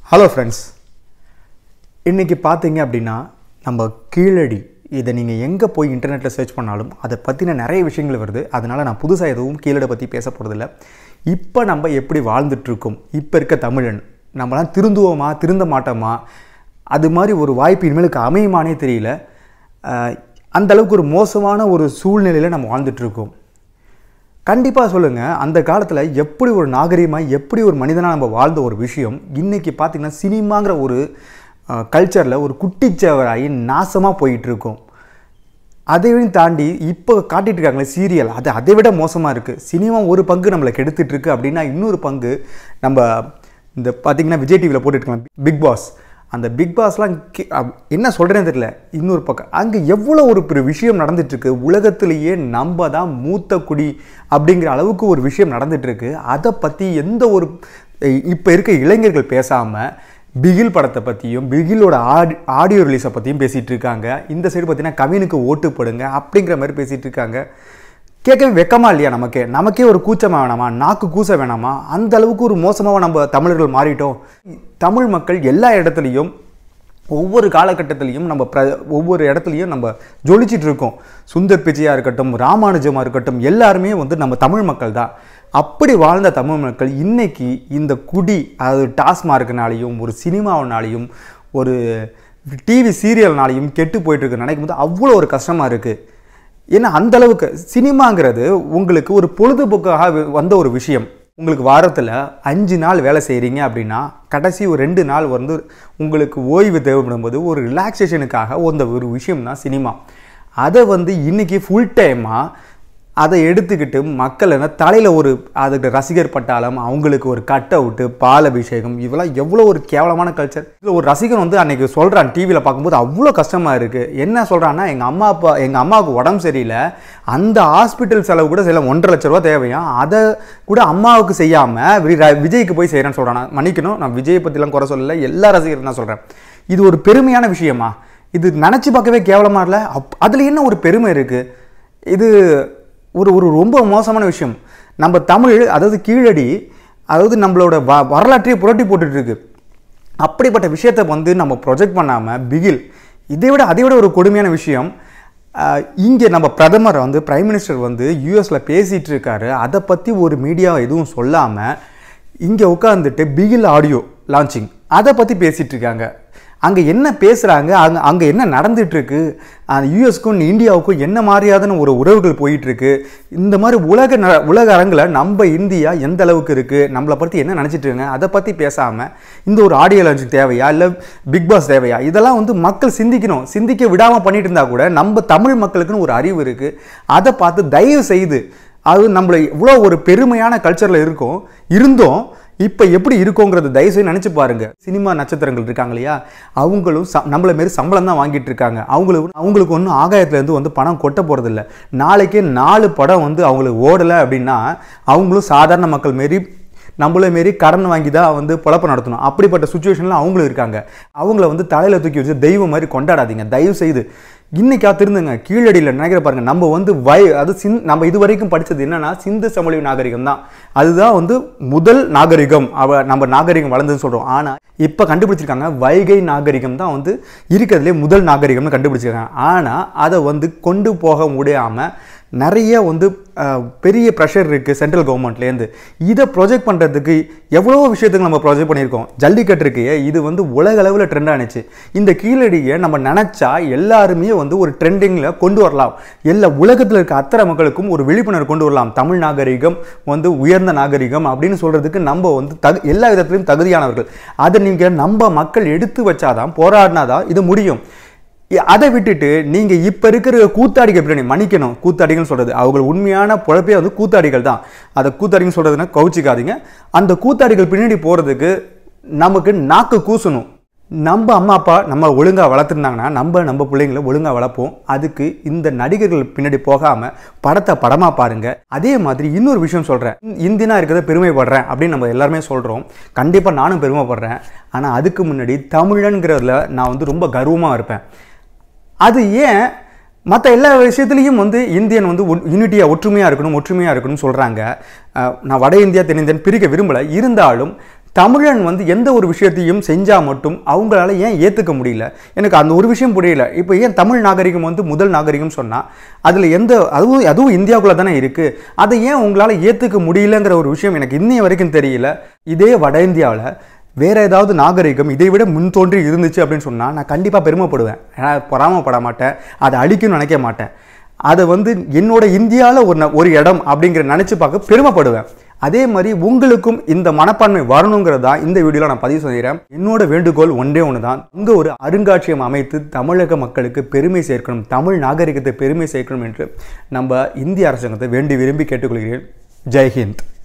hello friends இன்றைக்கி பார்த்தீங்க அப்படின்னா நம்ம கீழடி இதை நீங்கள் எங்கே போய் இன்டர்நெட்டில் சர்ச் பண்ணாலும் அதை பற்றின நிறைய விஷயங்கள் வருது அதனால் நான் புதுசாக எதுவும் கீழடை பற்றி பேச போகிறதில்ல இப்போ நம்ம எப்படி வாழ்ந்துட்டுருக்கோம் இப்போ இருக்க தமிழன் நம்மலாம் திருந்துவோமா திருந்த மாட்டோமா அது மாதிரி ஒரு வாய்ப்பு இனிமேலுக்கு அமையுமானே தெரியல அஹ், அந்த அளவுக்கு ஒரு மோசமான ஒரு சூழ்நிலையில் நம்ம வாழ்ந்துட்டுருக்கோம் கண்டிப்பாக சொல்லுங்கள் அந்த காலத்தில் எப்படி ஒரு நாகரிகமாக எப்படி ஒரு மனிதனாக நம்ம வாழ்ந்த ஒரு விஷயம் இன்றைக்கி பார்த்திங்கன்னா சினிமாங்கிற ஒரு கல்ச்சரில் ஒரு குட்டிச்சவராகி நாசமாக போயிட்டுருக்கோம் அதையும் தாண்டி இப்போ காட்டிட்டு இருக்காங்களே சீரியல் அது அதை விட மோசமாக இருக்குது சினிமா ஒரு பங்கு நம்மளை கெடுத்துட்டு இருக்கு அப்படின்னா இன்னொரு பங்கு நம்ம இந்த பார்த்திங்கன்னா விஜய் டிவியில் போட்டுருக்கலாம் பிக் பாஸ் அந்த பிக் பாஸ்லாம் கே- அப்- என்ன சொல்கிறேன்னு தெரியல இன்னொரு பக்கம் அங்கே எவ்வளோ ஒரு பெரிய விஷயம் நடந்துட்டுருக்கு உலகத்திலேயே நம்ம தான் மூத்த குடி அப்படிங்கிற அளவுக்கு ஒரு விஷயம் நடந்துட்டுருக்கு அதை பற்றி எந்த ஒரு இப்போ இருக்க இளைஞர்கள் பேசாமல் பிகில் படத்தை பற்றியும் பிகிலோட ஆடி ஆடியோ ரிலீஸை பற்றியும் பேசிகிட்டு இருக்காங்க இந்த சைடு பார்த்தீங்கன்னா கவினுக்கு ஓட்டு போடுங்க அப்படிங்கிற மாதிரி பேசிகிட்டு இருக்காங்க கேட்கவே வெக்கமா இல்லையா நமக்கு நமக்கே ஒரு கூச்சமாக வேணாமா நாக்கு கூச வேணாமா அந்த அளவுக்கு ஒரு மோசமாக நம்ம தமிழர்கள் மாறிட்டோம் தமிழ் மக்கள் எல்லா இடத்துலையும் ஒவ்வொரு காலகட்டத்திலையும் நம்ம பிர ஒவ்வொரு இடத்துலையும் நம்ம ஜொலிச்சிட்டு இருக்கோம் சுந்தர் பிச்சையாக இருக்கட்டும் ராமானுஜமாக இருக்கட்டும் எல்லாருமே வந்து நம்ம தமிழ் மக்கள் தான் அப்படி வாழ்ந்த தமிழ் மக்கள் இன்னைக்கு இந்த குடி அதாவது டாஸ்மார்க்குனாலையும் ஒரு சினிமாவினாலையும் ஒரு டிவி சீரியல்னாலையும் கெட்டு போயிட்டு இருக்கு நினைக்கும் போது அவ்வளோ ஒரு கஷ்டமாக இருக்குது ஏன்னா அந்த அளவுக்கு சினிமாங்கிறது உங்களுக்கு ஒரு பொழுதுபோக்காக வ- வந்த ஒரு விஷயம் உங்களுக்கு வாரத்தில் அஞ்சு நாள் வேலை செய்கிறீங்க அப்படின்னா கடைசி ஒரு ரெண்டு நாள் வந்து உங்களுக்கு ஓய்வு தேவைப்படும் போது ஒரு ரிலாக்ஸேஷனுக்காக அந்த ஒரு விஷயம் தான் சினிமா அதை வந்து இன்னைக்கு ஃபுல் டைமாக அதை எடுத்துக்கிட்டு மக்கள் என்ன தலையில் ஒரு அதுக்கு ரசிகர் பட்டாளம் அவங்களுக்கு ஒரு கட் அவுட்டு பால் அபிஷேகம் இதெல்லாம் எவ்வளோ ஒரு கேவலமான கல்ச்சர் இதில் ஒரு ரசிகன் வந்து அன்னைக்கு சொல்கிறான் டிவியில் பார்க்கும்போது அவ்வளோ கஷ்டமாக இருக்குது என்ன சொல்கிறான்னா எங்கள் அம்மா அப்பா எங்கள் அம்மாவுக்கு உடம்பு சரியில்லை அந்த ஹாஸ்பிட்டல் செலவு கூட சில ஒன்றரை லட்ச ரூபா தேவையா அதை கூட அம்மாவுக்கு செய்யாமல் விஜய்க்கு போய் செய்கிறேன்னு சொல்கிறான் நான் மன்னிக்கணும் நான் விஜயை பற்றிலாம் குறை சொல்லலை எல்லா ரசிகரும் தான் சொல்கிறேன் இது ஒரு பெருமையான விஷயமா இது நினச்சி பார்க்கவே கேவலமாக இல்லை அப் அதில் என்ன ஒரு பெருமை இருக்குது இது ஒரு ஒரு ரொம்ப மோசமான விஷயம் நம்ம தமிழ் அதாவது கீழடி அதாவது நம்மளோட வ வரலாற்றையே புரட்டி போட்டுட்டு இருக்கு அப்படிப்பட்ட விஷயத்தை வந்து நம்ம ப்ரொஜெக்ட் பண்ணாமல் பிகில் இதை விட அதை விட ஒரு கொடுமையான விஷயம் இங்கே நம்ம பிரதமர் வந்து பிரைம் மினிஸ்டர் வந்து யூஎஸில் பேசிகிட்டு இருக்காரு அதை பற்றி ஒரு மீடியா எதுவும் சொல்லாமல் இங்கே உட்காந்துட்டு பிகில் ஆடியோ லான்ச்சிங் அதை பற்றி பேசிகிட்டு இருக்காங்க அங்கே என்ன பேசுகிறாங்க அங்கே அங்கே என்ன நடந்துட்டு இருக்கு அந்த யூஎஸ்க்கும் இந்தியாவுக்கும் என்ன மாதிரியான ஒரு உறவுகள் போயிட்டு இருக்கு இந்த மாதிரி உலக ந உலக அரங்கில் நம்ம இந்தியா எந்த அளவுக்கு இருக்குது நம்மளை பற்றி என்ன நினச்சிட்டு இருக்காங்க அதை பற்றி பேசாமல் இந்த ஒரு ஆடியோ லான்ச்சிங் தேவையா இல்லை பிக் பாஸ் தேவையா இதெல்லாம் வந்து மக்கள் சிந்திக்கணும் சிந்திக்க விடாமல் பண்ணிட்டு இருந்தால் கூட நம்ம தமிழ் மக்களுக்குன்னு ஒரு அறிவு இருக்குது அதை பார்த்து தயவு செய்து அது நம்மளை இவ்வளோ ஒரு பெருமையான கல்ச்சரில் இருக்கோம் இருந்தோம் இப்போ எப்படி இருக்கோங்கிறது தயவுசெய்து நினச்சி பாருங்க சினிமா நட்சத்திரங்கள் இருக்காங்க இல்லையா அவங்களும் ச நம்மளை மாரி சம்பளம் தான் வாங்கிட்டு இருக்காங்க அவங்களுக்கு அவங்களுக்கு ஒன்றும் ஆகாயத்துலேருந்து வந்து பணம் கொட்ட போகிறதில்ல நாளைக்கே நாலு படம் வந்து அவங்களுக்கு ஓடலை அப்படின்னா அவங்களும் சாதாரண மக்கள் மாரி நம்மள மாரி கடன் வாங்கி தான் வந்து பொழப்ப நடத்தணும் அப்படிப்பட்ட சுச்சுவேஷனில் அவங்களும் இருக்காங்க அவங்கள வந்து தலையில் தூக்கி வச்சு தெய்வம் மாதிரி கொண்டாடாதீங்க தயவு செய்து இன்னைக்கா திருந்துங்க கீழடியில் நினைக்கிற பாருங்க நம்ம வந்து வய அது சிந் நம்ம இது வரைக்கும் படிச்சது என்னன்னா சிந்து சமொழி நாகரிகம் தான் அதுதான் வந்து முதல் நாகரிகம் அவ நம்ம நாகரிகம் வளர்ந்ததுன்னு சொல்றோம் ஆனா இப்ப கண்டுபிடிச்சிருக்காங்க வைகை நாகரிகம் தான் வந்து இருக்கிறதுலே முதல் நாகரிகம்னு கண்டுபிடிச்சிருக்காங்க ஆனா அதை வந்து கொண்டு போக முடியாம நிறைய வந்து அஹ், பெரிய ப்ரெஷர் இருக்குது சென்ட்ரல் கவர்மெண்ட்லேருந்து இதை ப்ரொஜெக்ட் பண்ணுறதுக்கு எவ்வளவோ விஷயத்துக்கு நம்ம ப்ரொஜெக்ட் பண்ணியிருக்கோம் ஜல்லிக்கட்டு இருக்கு இது வந்து உலக அளவில் ட்ரெண்ட் ஆனிச்சு இந்த கீழடியை நம்ம நினச்சா எல்லாருமே வந்து ஒரு ட்ரெண்டிங்கில் கொண்டு வரலாம் எல்லா உலகத்தில் இருக்க அத்தனை மக்களுக்கும் ஒரு விழிப்புணர்வு கொண்டு வரலாம் தமிழ் நாகரிகம் வந்து உயர்ந்த நாகரிகம் அப்படின்னு சொல்கிறதுக்கு நம்ம வந்து தகு எல்லா விதத்திலையும் தகுதியானவர்கள் அதை நீங்கள் நம்ம மக்கள் எடுத்து வச்சாதான் போராடினாதான் இது முடியும் இ- அதை விட்டுட்டு நீங்க இப்ப இருக்கிற கூத்தாடிகள் பின்னாடி மன்னிக்கணும் கூத்தாடிகள் சொல்றது அவங்க உண்மையான பொழப்பே வந்து கூத்தாடிகள் தான் அதை கூத்தாடிகள் சொல்றதுன்னா கவுச்சிக்காதீங்க அந்த கூத்தாடிகள் பின்னாடி போறதுக்கு நமக்கு நாக்கு கூசணும் நம்ம அம்மா அப்பா நம்ம ஒழுங்கா வளர்த்துருந்தாங்கன்னா நம்ம நம்ம பிள்ளைங்களை ஒழுங்கா வளர்ப்போம் அதுக்கு இந்த நடிகர்கள் பின்னாடி போகாம படத்தை படமா பாருங்க அதே மாதிரி இன்னொரு விஷயம் சொல்றேன் இந்தியனா இருக்கிறத பெருமைப்படுறேன் அப்படின்னு நம்ம எல்லாருமே சொல்றோம் கண்டிப்பா நானும் பெருமைப்படுறேன் ஆனா அதுக்கு முன்னாடி தமிழன்கிறதுல நான் வந்து ரொம்ப கர்வமா இருப்பேன் அது ஏன் மற்ற எல்லா விஷயத்துலையும் வந்து இந்தியன் வந்து யூனிட்டியாக ஒற்றுமையாக இருக்கணும் ஒற்றுமையாக இருக்கணும்னு சொல்கிறாங்க நான் வட இந்தியா தென்னிந்தியன் பிரிக்க விரும்பலை இருந்தாலும் தமிழன் வந்து எந்த ஒரு விஷயத்தையும் செஞ்சால் மட்டும் அவங்களால ஏன் ஏற்றுக்க முடியல எனக்கு அந்த ஒரு விஷயம் புரியல இப்போ ஏன் தமிழ் நாகரிகம் வந்து முதல் நாகரிகம் சொன்னால் அதில் எந்த அதுவும் அதுவும் இந்தியாவுக்குள்ளே தானே இருக்குது அதை ஏன் உங்களால் ஏற்றுக்க முடியலங்கிற ஒரு விஷயம் எனக்கு இன்னைய வரைக்கும் தெரியல இதே வட இந்தியாவில் வேற ஏதாவது நாகரிகம் இதை விட முன் தோன்றி இருந்துச்சு அப்படின்னு சொன்னால் நான் கண்டிப்பாக பெருமைப்படுவேன் ஏன்னா பொறாமப்பட மாட்டேன் அதை அழிக்கணும்னு நினைக்க மாட்டேன் அதை வந்து என்னோட இந்தியாவில் ஒரு ந- ஒரு இடம் அப்படிங்கிற நினச்சி பார்க்க பெருமைப்படுவேன் அதே மாதிரி உங்களுக்கும் இந்த மனப்பான்மை வரணுங்கிறது தான் இந்த வீடியோவில் நான் பதிவு செய்கிறேன் என்னோட வேண்டுகோள் ஒன்றே ஒன்று தான் இங்கே ஒரு அருங்காட்சியகம் அமைத்து தமிழக மக்களுக்கு பெருமை சேர்க்கணும் தமிழ் நாகரிகத்தை பெருமை சேர்க்கணும் என்று நம்ம இந்திய அரசாங்கத்தை வேண்டி விரும்பி கேட்டுக்கொள்கிறேன் ஜெய் ஹிந்த்